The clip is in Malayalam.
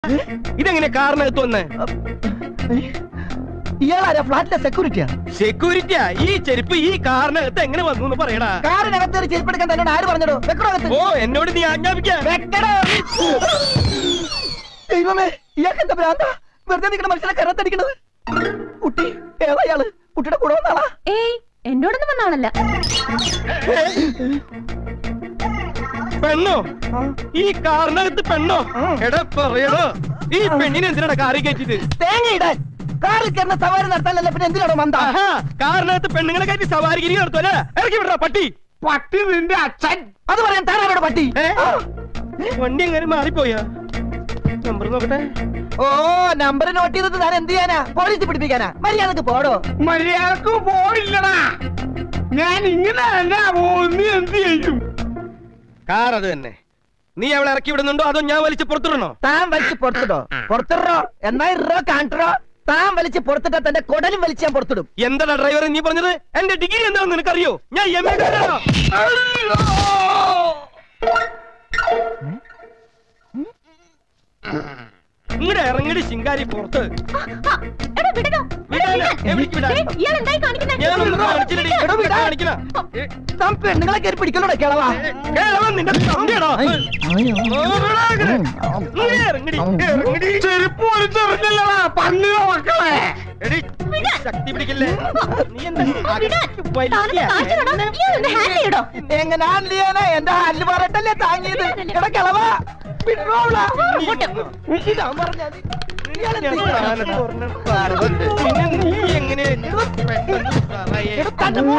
ഇതെങ്ങനെ കാറിനകത്ത് വന്ന് ഇയാളാരാ ഫ്ലാറ്റിലെ സെക്യൂരിറ്റിയാ സെക്യൂരിറ്റിയാ ഈ ചെരുപ്പ് ഈ കാറിനകത്ത് എങ്ങനെ വന്നു എന്ന് പറയടാ കാറിനകത്ത് ഒരു ചെരുപ്പെടുക്കാൻ തന്നോട് ആര് പറഞ്ഞോ വെക്കണോ ഓ എന്നോട് നീ ആജ്ഞാപിക്കാ വെക്കടോ ദൈവമേ ഇയാൾക്ക് എന്താ ഭ്രാന്ത വെറുതെ നിൽക്കുന്ന മനുഷ്യനെ കരത്തടിക്കണത് കുട്ടി ഏതാ ഇയാള് കുട്ടിയുടെ കൂടെ വന്നാളാ ഏയ് എന്നോടൊന്നും വന്നാണല്ല പെണ്ണോ ഈ കാറിനകത്ത് പെണ്ണോ എടാ പറയടോ ഈ പെണ്ണിനെ എന്തിനാണ് കാറി കയറ്റിയത് തേങ്ങ ഇടാൻ കാറിൽ കയറുന്ന സവാരി നടത്താനല്ല പിന്നെ എന്തിനാണോ മന്ദ ആഹാ കാറിനകത്ത് പെണ്ണുങ്ങളെ കയറ്റി സവാരിഗിരി നടത്തുമല്ലേ ഇറക്കി വിടറാ പട്ടി പട്ടി നിന്റെ അച്ഛൻ അത് പറയാൻ താനാരോട് പട്ടി ഏ? ആ. വണ്ടി എങ്ങനെ മാറിപ്പോയാ നമ്പർ നോക്കട്ടെ ഓ നമ്പർ നോട്ട് ചെയ്തത് താൻ എന്ത് ചെയ്യാനാ പോലീസ് പിടിപ്പിക്കാനാ മര്യാദക്ക് പോടോ മര്യാദക്ക് പോയില്ലടാ ഞാൻ ഇങ്ങനെ അല്ല നീ എന്ത് ചെയ്യും കാർ അത് തന്നെ നീ അവളെ ഇറക്കി വിടുന്നുണ്ടോ അതോ ഞാൻ വലിച്ച് പുറത്തിടണോ താൻ വലിച്ച് പുറത്തിടോ പുറത്തിടോ എന്നാ ഇറോ കാണിട്ടോ താൻ വലിച്ച് പുറത്തിട്ടാ തന്റെ കൊടലും വലിച്ച് ഞാൻ പുറത്തിടും എന്താടാ ഡ്രൈവർ നീ പറഞ്ഞത് എന്റെ ഡിഗ്രി എന്താണെന്ന് നിനക്കറിയോ ഞാൻ എം എ ഇങ്ങടെ ഇറങ്ങടി ശിങ്കാരി പുറത്ത് ആ, എടാ വിടണോ വിടാനാ? എവിടേക്ക് വിടാൻ? ഇയാൾ എന്തായി കാണിക്കുന്നേ ഞാനൊന്നും കാണിച്ചില്ലടി. എടോ, വിടാ. കാണിക്കണ. ഏ, താൻ പെണ്ണുങ്ങളെ കയറി പിടിക്കലോടെ കിളവാ കേളവൻ നിന്റെ തമ്പിയാണോ? ഓടാ ഇങ്ങട്. ഇങ്ങട് ഇറങ്ങടി, ഇറങ്ങടി. ചെരുപ്പ് വലിച്ചെറിഞ്ഞല്ലടാ പന്നിയുടെ മക്കളെ എടി, ശക്തി പിടിക്കില്ലേ നീ എന്താ വിടാൻ. വലിയ താനൊന്ന് കാണിച്ചിടണോ? ഇയാളൊന്ന് ഹാൻഡിൽ ചെയ്യടോ എങ്ങനെ ഹാൻഡിൽ ചെയ്യാനാ എന്റെ ഹാൻഡിൽ പറഞ്ഞിട്ടല്ലേ താങ്ങിയത് എടാ കിളവാ വിടറോളാ. ഇതാ പറഞ്ഞത്. ഇയാള് ഞാൻ എന്ത് ചെയ്യാനാ? സാധനം പറഞ്ഞ പാർവതി. പിന്നെ നീ എങ്ങനെ പെട്ടെന്ന് പറയേ? എടാ, തന്റെ